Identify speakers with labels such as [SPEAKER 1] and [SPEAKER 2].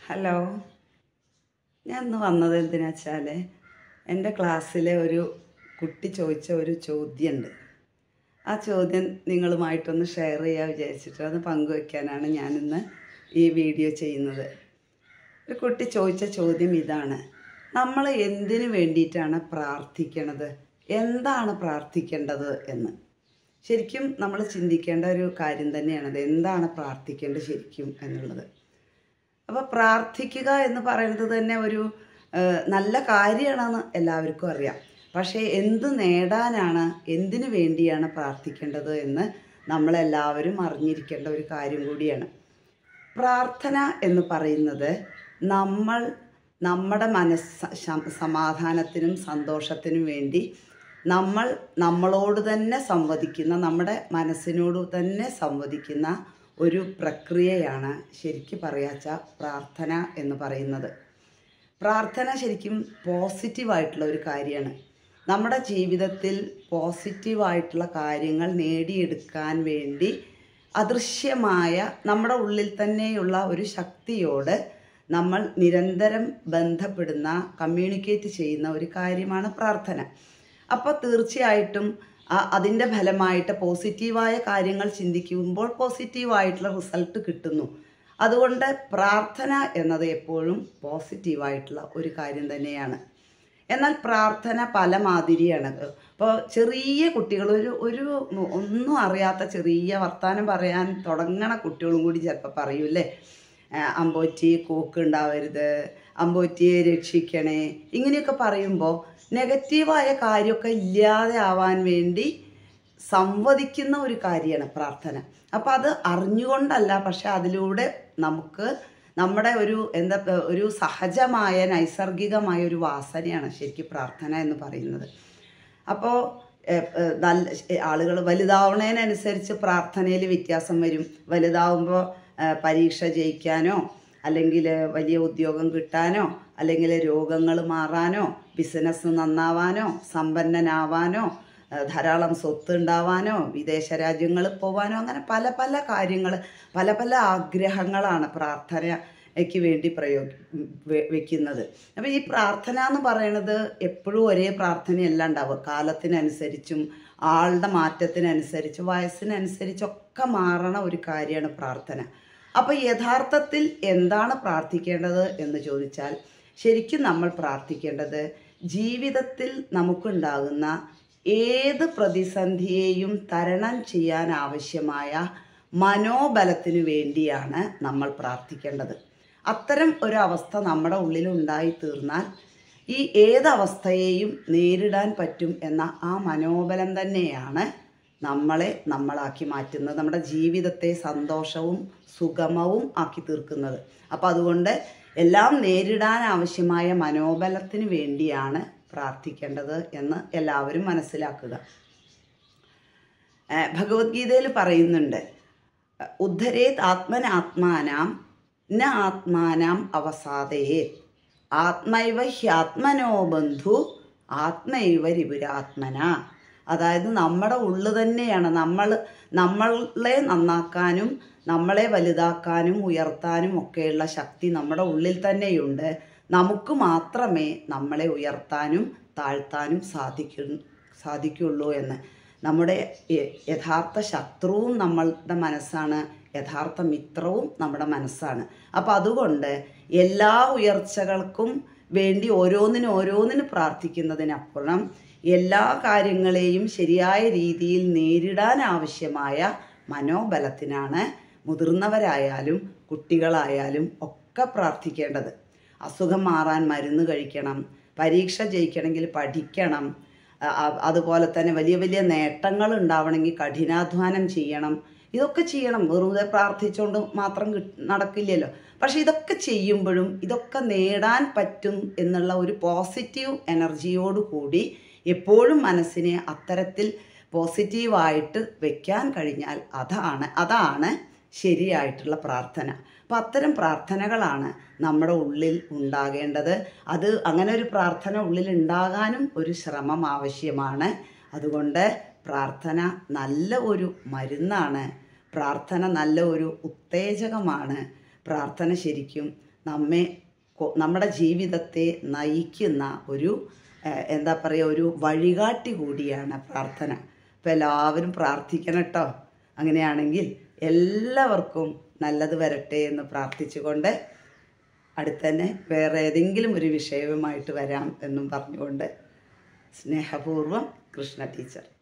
[SPEAKER 1] hello ഞാൻ ഇന്ന് വന്നത് എന്തിനാ വെച്ചാൽ എൻ്റെ ക്ലാസ്സിലെ ഒരു കുട്ടി ചോദിച്ച ഒരു ചോദ്യമുണ്ട് ആ ചോദ്യം നിങ്ങളുമായിട്ടൊന്ന് ഷെയർ ചെയ്യാൻ വിചാരിച്ചിട്ട് അത് പങ്കുവയ്ക്കാനാണ് ഞാനിന്ന് ഈ വീഡിയോ ചെയ്യുന്നത് ഒരു കുട്ടി ചോദിച്ച ചോദ്യം ഇതാണ് നമ്മൾ എന്തിനു വേണ്ടിയിട്ടാണ് പ്രാർത്ഥിക്കണത് എന്താണ് പ്രാർത്ഥിക്കേണ്ടത് എന്ന് ശരിക്കും നമ്മൾ ചിന്തിക്കേണ്ട ഒരു കാര്യം തന്നെയാണത് എന്താണ് പ്രാർത്ഥിക്കേണ്ടത് ശരിക്കും എന്നുള്ളത് അപ്പോൾ പ്രാർത്ഥിക്കുക എന്ന് പറയുന്നത് തന്നെ ഒരു ആ, നല്ല കാര്യമാണെന്ന് എല്ലാവർക്കും അറിയാം പക്ഷേ എന്ത് നേടാനാണ് എന്തിനു വേണ്ടിയാണ് പ്രാർത്ഥിക്കേണ്ടത് എന്ന് നമ്മളെല്ലാവരും അറിഞ്ഞിരിക്കേണ്ട ഒരു കാര്യം കൂടിയാണ് പ്രാർത്ഥന എന്ന് പറയുന്നത് നമ്മൾ നമ്മുടെ മനസ്സ് ശ- സമാധാനത്തിനും സന്തോഷത്തിനും വേണ്ടി നമ്മൾ നമ്മളോട് തന്നെ സംവദിക്കുന്ന നമ്മുടെ മനസ്സിനോട് തന്നെ സംവദിക്കുന്ന ഒരു പ്രക്രിയയാണ് ശരിക്കും പറയാച്ച പ്രാർത്ഥന എന്ന് പറയുന്നത് പ്രാർത്ഥന ശരിക്കും പോസിറ്റീവായിട്ടുള്ള ഒരു കാര്യമാണ് നമ്മുടെ ജീവിതത്തിൽ പോസിറ്റീവായിട്ടുള്ള കാര്യങ്ങൾ നേടിയെടുക്കാൻ വേണ്ടി അദൃശ്യമായ നമ്മുടെ ഉള്ളിൽ തന്നെയുള്ള ഒരു ശക്തിയോട് നമ്മൾ നിരന്തരം ബന്ധപ്പെടുന്ന കമ്മ്യൂണിക്കേറ്റ് ചെയ്യുന്ന ഒരു കാര്യമാണ് പ്രാർത്ഥന അപ്പോൾ തീർച്ചയായിട്ടും ആ- അതിൻ്റെ ഫലമായിട്ട് പോസിറ്റീവായ കാര്യങ്ങൾ ചിന്തിക്കുമ്പോൾ പോസിറ്റീവായിട്ടുള്ള റിസൾട്ട് കിട്ടുന്നു അതുകൊണ്ട് പ്രാർത്ഥന എന്നത് എപ്പോഴും പോസിറ്റീവായിട്ടുള്ള ഒരു കാര്യം തന്നെയാണ് എന്നാൽ പ്രാർത്ഥന പല മാതിരിയാണ് ഇപ്പോൾ ചെറിയ കുട്ടികൾ ഒരു ഒരു ഒന്നും അറിയാത്ത ചെറിയ വർത്തമാനം പറയാൻ തുടങ്ങണ കുട്ടികളും കൂടി ചിലപ്പോൾ പറയൂലേ ആ, അമ്പോറ്റി കൂക്ക് ഉണ്ടാവരുത് അമ്പോറ്റിയെ രക്ഷിക്കണേ ഇങ്ങനെയൊക്കെ പറയുമ്പോൾ നെഗറ്റീവായ കാര്യമൊക്കെ ഇല്ലാതെ ആവാൻ വേണ്ടി സംവദിക്കുന്ന ഒരു കാര്യമാണ് പ്രാർത്ഥന അപ്പം അത് അറിഞ്ഞുകൊണ്ടല്ല പക്ഷെ അതിലൂടെ നമുക്ക് നമ്മുടെ ഒരു എന്താ ഒരു സഹജമായ നൈസർഗികമായ ഒരു വാസനയാണ് ശരിക്കും പ്രാർത്ഥന എന്ന് പറയുന്നത് അപ്പോൾ നല്ല ആളുകൾ വലുതാവുന്നതിനനുസരിച്ച് പ്രാർത്ഥനയിൽ വ്യത്യാസം വരും വലുതാവുമ്പോൾ പരീക്ഷ ജയിക്കാനോ അല്ലെങ്കിൽ വലിയ ഉദ്യോഗം കിട്ടാനോ അല്ലെങ്കിൽ രോഗങ്ങൾ മാറാനോ ബിസിനസ് നന്നാവാനോ സമ്പന്നനാവാനോ ഏഹ് ധാരാളം സ്വത്ത് ഉണ്ടാവാനോ വിദേശ രാജ്യങ്ങളിൽ പോവാനോ അങ്ങനെ പല പല കാര്യങ്ങൾ പല പല ആഗ്രഹങ്ങളാണ് പ്രാർത്ഥനയ്ക്ക് വേണ്ടി പ്രയോഗി വെ- വെക്കുന്നത് അപ്പോൾ ഈ പ്രാർത്ഥന എന്ന് പറയുന്നത് എപ്പോഴും ഒരേ പ്രാർത്ഥനയല്ല ഉണ്ടാവുക കാലത്തിനനുസരിച്ചും ആളുടെ മാറ്റത്തിനനുസരിച്ച് വയസ്സിനനുസരിച്ചൊക്കെ മാറണ ഒരു കാര്യമാണ് പ്രാർത്ഥന അപ്പോൾ യഥാർത്ഥത്തിൽ എന്താണ് പ്രാർത്ഥിക്കേണ്ടത് എന്ന് ചോദിച്ചാൽ ശരിക്കും നമ്മൾ പ്രാർത്ഥിക്കേണ്ടത് ജീവിതത്തിൽ നമുക്കുണ്ടാകുന്ന ഏത് പ്രതിസന്ധിയെയും തരണം ചെയ്യാൻ ആവശ്യമായ മനോബലത്തിനു വേണ്ടിയാണ് നമ്മൾ പ്രാർത്ഥിക്കേണ്ടത് അത്തരം ഒരു അവസ്ഥ നമ്മുടെ ഉള്ളിൽ ഉണ്ടായി തീർന്നാൽ ഈ ഏതവസ്ഥയെയും നേരിടാൻ പറ്റും എന്ന ആ മനോബലം തന്നെയാണ് നമ്മളെ നമ്മളാക്കി മാറ്റുന്നത് നമ്മുടെ ജീവിതത്തെ സന്തോഷവും സുഗമവും ആക്കി തീർക്കുന്നത് അപ്പം അതുകൊണ്ട് എല്ലാം നേരിടാൻ ആവശ്യമായ മനോബലത്തിന് വേണ്ടിയാണ് പ്രാർത്ഥിക്കേണ്ടത് എന്ന് എല്ലാവരും മനസ്സിലാക്കുക ഏഹ് ഭഗവത്ഗീതയിൽ പറയുന്നുണ്ട് ഉദ്ധരേത് ആത്മനാത്മാനാം ന ആത്മാനാം അവസാദയേ ആത്മൈവ ഹ്യാത്മനോ ബന്ധു ആത്മൈവ രിപുരാത്മന അതായത് നമ്മുടെ ഉള്ളു തന്നെയാണ് നമ്മൾ നമ്മളെ നന്നാക്കാനും നമ്മളെ വലുതാക്കാനും ഉയർത്താനും ഒക്കെയുള്ള ശക്തി നമ്മുടെ ഉള്ളിൽ തന്നെയുണ്ട് നമുക്ക് മാത്രമേ നമ്മളെ ഉയർത്താനും താഴ്ത്താനും സാധിക്കു സാധിക്കുള്ളൂ എന്ന് നമ്മുടെ യ- യഥാർത്ഥ ശത്രുവും നമ്മളുടെ മനസ്സാണ് യഥാർത്ഥ മിത്രവും നമ്മുടെ മനസ്സാണ് അപ്പം അതുകൊണ്ട് എല്ലാ ഉയർച്ചകൾക്കും വേണ്ടി ഓരോന്നിനും ഓരോന്നിന് പ്രാർത്ഥിക്കുന്നതിനപ്പുറം എല്ലാ കാര്യങ്ങളെയും ശരിയായ രീതിയിൽ നേരിടാൻ ആവശ്യമായ മനോബലത്തിനാണ് മുതിർന്നവരായാലും കുട്ടികളായാലും ഒക്കെ പ്രാർത്ഥിക്കേണ്ടത് അസുഖം മാറാൻ മരുന്ന് കഴിക്കണം പരീക്ഷ ജയിക്കണമെങ്കിൽ പഠിക്കണം അ- അ- അതുപോലെ തന്നെ വലിയ വലിയ നേട്ടങ്ങൾ ഉണ്ടാവണമെങ്കിൽ കഠിനാധ്വാനം ചെയ്യണം ഇതൊക്കെ ചെയ്യണം വെറുതെ പ്രാർത്ഥിച്ചുകൊണ്ട് മാത്രം കിട്ട് നടക്കില്ലല്ലോ പക്ഷെ ഇതൊക്കെ ചെയ്യുമ്പോഴും ഇതൊക്കെ നേടാൻ പറ്റും എന്നുള്ള ഒരു പോസിറ്റീവ് എനർജിയോട് കൂടി എപ്പോഴും മനസ്സിനെ അത്തരത്തിൽ പോസിറ്റീവായിട്ട് വെക്കാൻ കഴിഞ്ഞാൽ അതാണ് അതാണ് ശരിയായിട്ടുള്ള പ്രാർത്ഥന അപ്പം അത്തരം പ്രാർത്ഥനകളാണ് നമ്മുടെ ഉള്ളിൽ ഉണ്ടാകേണ്ടത് അത് അങ്ങനെ ഒരു പ്രാർത്ഥന ഉള്ളിൽ ഉണ്ടാകാനും ഒരു ശ്രമം ആവശ്യമാണ് അതുകൊണ്ട് പ്രാർത്ഥന നല്ല ഒരു മരുന്നാണ് പ്രാർത്ഥന നല്ല ഒരു ഉത്തേജകമാണ് പ്രാർത്ഥന ശരിക്കും നമ്മെ കൊ- നമ്മുടെ ജീവിതത്തെ നയിക്കുന്ന ഒരു ഏഹ്, എന്താ പറയുക ഒരു വഴികാട്ടി കൂടിയാണ് പ്രാർത്ഥന അപ്പോൾ എല്ലാവരും പ്രാർത്ഥിക്കണം കേട്ടോ അങ്ങനെയാണെങ്കിൽ എല്ലാവർക്കും നല്ലത് വരട്ടെ എന്ന് പ്രാർത്ഥിച്ചുകൊണ്ട് അടുത്തന്നെ വേറെ ഏതെങ്കിലും ഒരു വിഷയവുമായിട്ട് വരാം എന്നും പറഞ്ഞുകൊണ്ട് സ്നേഹപൂർവ്വം കൃഷ്ണ ടീച്ചർ